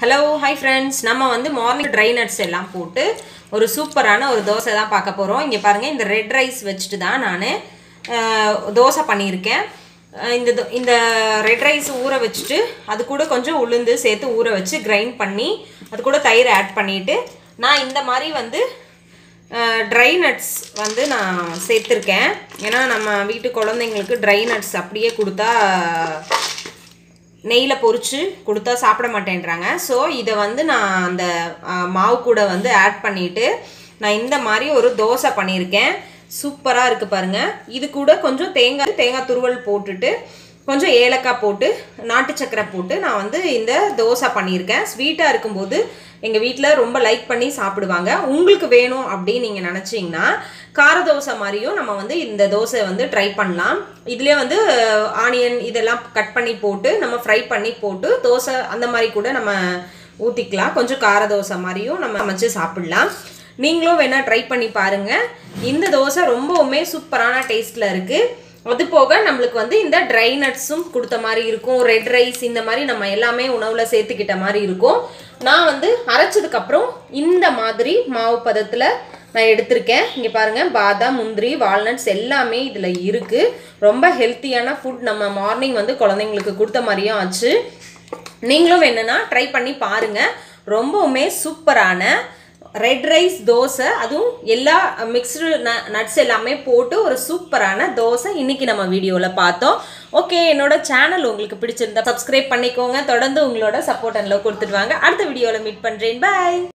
hello hi friends நம்ம வந்து morning dry nuts எல்லாம் போட்டு ஒரு சூப்பரான ஒரு தோசை தான் பார்க்க போகிறோம் இங்கே பாருங்கள் இந்த ரெட் ரைஸ் வச்சுட்டு தான் நான் தோசை பண்ணியிருக்கேன் அஹ் இந்த தோ- இந்த ரெட் ரைஸ் ஊற வச்சுட்டு அது கூட கொஞ்சம் உளுந்து சேர்த்து ஊற வச்சு கிரைண்ட் பண்ணி அது கூட தயிர் ஆட் பண்ணிவிட்டு நான் இந்த மாதிரி வந்து ட்ரை நட்ஸ் வந்து நான் சேர்த்துருக்கேன் ஏன்னா நம்ம வீட்டு குழந்தைங்களுக்கு ட்ரை நட்ஸ் அப்படியே கொடுத்தா நெய்யில் பொரிச்சு கொடுத்தா சாப்பிட மாட்டேன்றாங்க ஸோ இதை வந்து நான் அந்த ஆ, மாவு கூட வந்து ஆட் பண்ணிவிட்டு நான் இந்த மாதிரி ஒரு தோசை பண்ணியிருக்கேன் சூப்பராக இருக்குது பாருங்கள் இது கூட கொஞ்சம் தேங்காய் தேங்காய் துருவல் போட்டுட்டு கொஞ்சம் ஏலக்காய் போட்டு நாட்டு சக்கரை போட்டு நான் வந்து இந்த தோசை பண்ணியிருக்கேன் ஸ்வீட்டாக இருக்கும்போது எங்கள் வீட்டில் ரொம்ப லைக் பண்ணி சாப்பிடுவாங்க உங்களுக்கு வேணும் அப்படின்னு நீங்கள் நினச்சிங்கன்னா கார தோசை மாதிரியும் நம்ம வந்து இந்த தோசை வந்து ட்ரை பண்ணலாம் இதுலேயே வந்து ஆனியன் இதெல்லாம் கட் பண்ணி போட்டு நம்ம ஃப்ரை பண்ணி போட்டு தோசை அந்த மாதிரி கூட நம்ம ஊற்றிக்கலாம் கொஞ்சம் கார தோசை மாதிரியும் நம்ம அமைச்சு சாப்பிடலாம் நீங்களும் வேணால் ட்ரை பண்ணி பாருங்கள் இந்த தோசை ரொம்பவுமே சூப்பரான டேஸ்ட்டில் இருக்குது அது போக நம்மளுக்கு வந்து இந்த ட்ரை நட்ஸும் கொடுத்த மாதிரி இருக்கும் ரெட் ரைஸ் இந்த மாதிரி நம்ம எல்லாமே உணவில் சேர்த்துக்கிட்ட மாதிரி இருக்கும் நான் வந்து அரைச்சதுக்கப்புறம் இந்த மாதிரி மாவு பதத்தில் நான் எடுத்திருக்கேன் இங்கே பாருங்கள் பாதாம் முந்திரி வால்நட்ஸ் எல்லாமே இதில் இருக்குது ரொம்ப ஹெல்த்தியான ஃபுட் நம்ம மார்னிங் வந்து குழந்தைங்களுக்கு கொடுத்த மாதிரியும் ஆச்சு நீங்களும் வேணும்னா ட்ரை பண்ணி பாருங்கள் ரொம்பவுமே சூப்பரான ரெட் ரைஸ் தோசை அதுவும் எல்லா மிக்ஸ்டு நட்ஸ் எல்லாமே போட்டு ஒரு சூப்பரான தோசை இன்னைக்கு நம்ம வீடியோவில் பார்த்தோம் ஓகே என்னோட சேனல் உங்களுக்கு பிடிச்சிருந்தா சப்ஸ்கிரைப் பண்ணிக்கோங்க தொடர்ந்து உங்களோட சப்போர்ட் அண்ட் லவ் கொடுத்துட்டு வாங்க அடுத்த வீடியோவில் மீட் பண்ணுறேன் பை